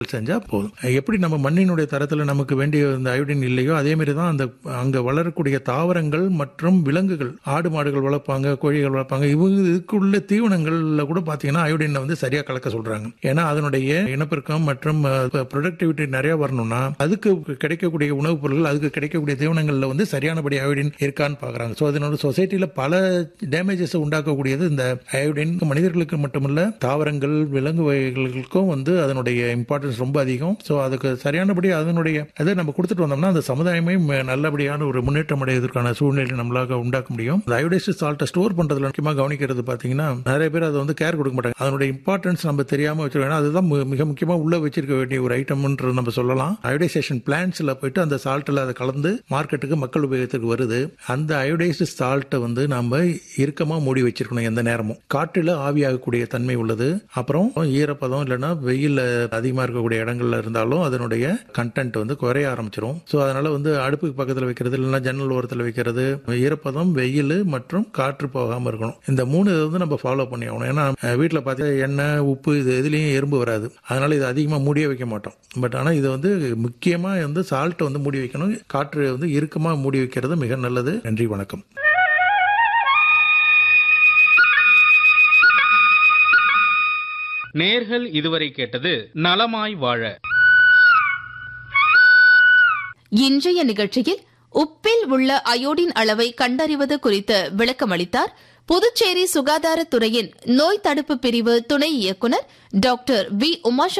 செஞ்சா போதும் எப்படி நம்ம மண்ணினுடைய தரத்துல நமக்கு வேண்டிய இந்த அயோடின் இல்லையோ அதே மாதிரி தான் அந்த அங்க வளரக்கூடிய தாவரங்கள் மற்றும் விலங்குகள் ஆடு மாடுகள் வளர்ப்பாங்க கோழிகள் வளர்ப்பாங்க இவங்க இதுக்குள்ள தீவனங்கள்ல கூட பாத்தீங்கன்னா அயோடினை வந்து சரியா கலக்க சொல்றாங்க ஏன்னா அதனுடைய இனப்பெருக்கம் மற்றும் ப்ரொடக்டிவிட்டி நிறைய வரணும்னா அதுக்கு கிடைக்கக்கூடிய உணவுப் பொருட்கள் அதுக்கு கிடைக்கக்கூடிய தீவனங்கள்ல வந்து சரியானபடி அயோடின் இருக்கான்னு பாக்குறாங்க ஸோ அதனோட சொசைட்டில பல டேமேஜஸ் உண்டாக்கக்கூடியது இந்த அயோடின் மனிதர்களுக்கு மட்டுமல்ல தாவரங்கள் விலங்கு வகைகளுக்கும் வந்து அதனுடைய இம்பார்ட்டன்ஸ் ரொம்ப அதிகம் ஸோ அதுக்கு சரியானபடி அதனுடைய அதை நம்ம கொடுத்துட்டு வந்தோம்னா அந்த சமுதாயமே ம- நல்லபடியான ஒரு முன்னேற்றம் அடைவதற்கான சூழ்நிலை நம்மளாக உண்டாக்க முடியும் இந்த அயோடைஸ்ட் சால்ட்டை ஸ்டோர் பண்றதுல முக்கியமாக கவனிக்கிறது பார்த்தீங்கன்னா நிறைய பேர் அதை வந்து கேர் கொடுக்க மாட்டாங்க அதனுடைய இம்பார்ட்டன்ஸ் நம்ம தெரியாம வச்சிருக்கோம் அதுதான் மு- மிக முக்கியமாக உள்ள வச்சிருக்க வேண்டிய ஒரு ஐட்டம்ன்றது நம்ம சொல்லலாம் அயோடைசேஷன் பிளான்ஸ்ல போயிட்டு அந்த சால்ட்டில் அதை கலந்து மார்க்கெட்டுக்கு மக்கள் உபயோகத்துக்கு வருது அந்த அயோடைஸ்டு சால்ட்டை வந்து நாம இறுக்கமா மூடி வச்சிருக்கணும் எந்த நேரமும் காற்றில் ஆவியாகக்கூடிய தன்மை உள்ளது அப்புறம் ஈரப்பதம் இல்லைன்னா வெயில் அதிகமா இருக்கக்கூடிய இடங்கள்ல இருந்தாலும் அதனுடைய கண்டென்ட் வந்து குறைய ஆரம்பிச்சிரும் ஸோ அதனால வந்து அடுப்புக்கு பக்கத்தில் வைக்கிறது இல்லைன்னா ஜன்னல் ஓரத்தில் வைக்கிறது ஈரப்பதம் வெயில் மற்றும் காற்று போகாம இருக்கணும் இந்த மூணு இதை வந்து நம்ம ஃபாலோ பண்ணி ஆகணும் ஏன்னா வீட்டில் பார்த்தா எண்ணெய் உப்பு இது எதுலேயும் எறும்பு வராது அதனால இது அதிகமாக மூடியே வைக்க மாட்டோம் பட் ஆனால் இது வந்து முக்கியமாக வந்து சால்ட்டை வந்து மூடி வைக்கணும் காற்று வந்து இறுக்கமாக மூடி வைக்கிறது மிக நல்லது நன்றி வணக்கம் நேர்கள் இதுவரை கேட்டது நலமாய் வாழ இன்றைய நிகழ்ச்சியில் உப்பில் உள்ள அயோடின் அளவை கண்டறிவது குறித்து விளக்கமளித்தார் புதுச்சேரி சுகாதாரத்துறையின் நோய் தடுப்பு பிரிவு துணை இயக்குநர் டாக்டர் வி உமாசங்கர்